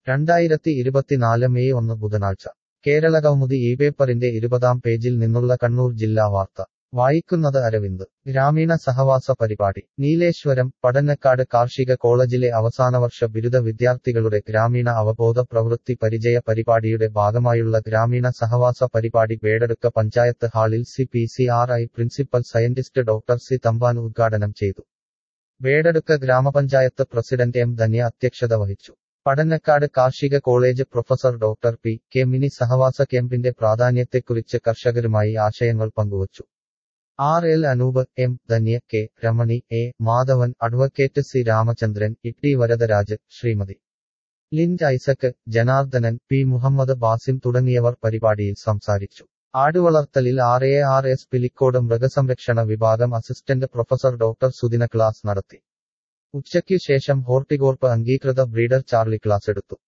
രണ്ടായിരത്തി ഇരുപത്തിനാല് മെയ് ഒന്ന് ബുധനാഴ്ച കേരളകൗമുദി ഈ പേപ്പറിന്റെ ഇരുപതാം പേജിൽ നിന്നുള്ള കണ്ണൂർ ജില്ലാ വാർത്ത വായിക്കുന്നത് അരവിന്ദ് ഗ്രാമീണ സഹവാസ പരിപാടി നീലേശ്വരം പടന്നക്കാട് കാർഷിക കോളേജിലെ അവസാനവർഷ ബിരുദ വിദ്യാർത്ഥികളുടെ ഗ്രാമീണ അവബോധ പ്രവൃത്തി പരിചയ പരിപാടിയുടെ ഭാഗമായുള്ള ഗ്രാമീണ സഹവാസ പരിപാടി വേടെടുക്ക പഞ്ചായത്ത് ഹാളിൽ C P C R I principal scientist doctor C Thampan ഉദ്ഘാടനം ചെയ്തു വേടെടുക്ക ഗ്രാമപഞ്ചായത്ത് പ്രസിഡന്റ് എം ധന്യ അധ്യക്ഷത വഹിച്ചു പടന്നക്കാട് കാർഷിക college professor doctor P K Mini സഹവാസ ക്യാമ്പിന്റെ പ്രാധാന്യത്തെക്കുറിച്ച് കർഷകരുമായി ആശയങ്ങൾ പങ്കുവച്ചു R L Anoop M Dhanya K Ramani A Madhavan advocate C Ramachandran Itty Varadaraj Srimathi ലിൻഡ് ഐസക് ജനാർദ്ദനൻ പി മുഹമ്മദ് ബാസിം തുടങ്ങിയവർ പരിപാടിയിൽ സംസാരിച്ചു ആടുവളർത്തലിൽ R A R S Pilicode മൃഗസംരക്ഷണ വിഭാഗം assistant professor doctor Sudina class നടത്തി ഉച്ചയ്ക്കു ശേഷം ഹോർട്ടികോർപ്പ് അംഗീകൃത ബ്രീഡർ ചാർലി ക്ലാസ് എടുത്തു